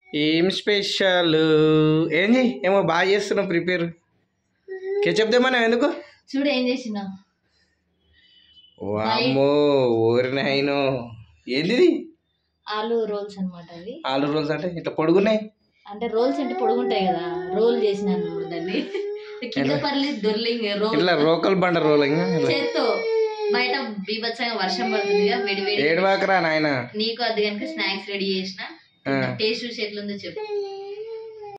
ఏం స్పెషల్ ఏం చెయ్యి ఏమో బాగా చేస్తున్నావు ప్రిపేర్ కెచప్ దేమన్నా ఎందుకు చూడు ఏం చేసిన వామ్మో ఊరినాయను ఏంది ఇది? ఆలు రోల్స్ అన్నమాట అవి ఆలు రోల్స్ అంటే ఇట్లా పొడుగున్నాయి అంటే రోల్స్ అంటే పొడుగుంటాయి కదా రోల్ చేసినాను ఇప్పుడు దాన్ని కింద పర్లేదు దొర్లింగ్ రోల్ ఇట్లా రోకల్ బండ రోలింగ్ చేత్తో బయట బీభత్సంగా వర్షం పడుతుందిగా వేడి వేడి ఏడవాకరా నాయన నీకు అది కనుక స్నాక్స్ రెడీ చేసిన టేస్ట్ చూసి ఎట్లుందో చెప్పు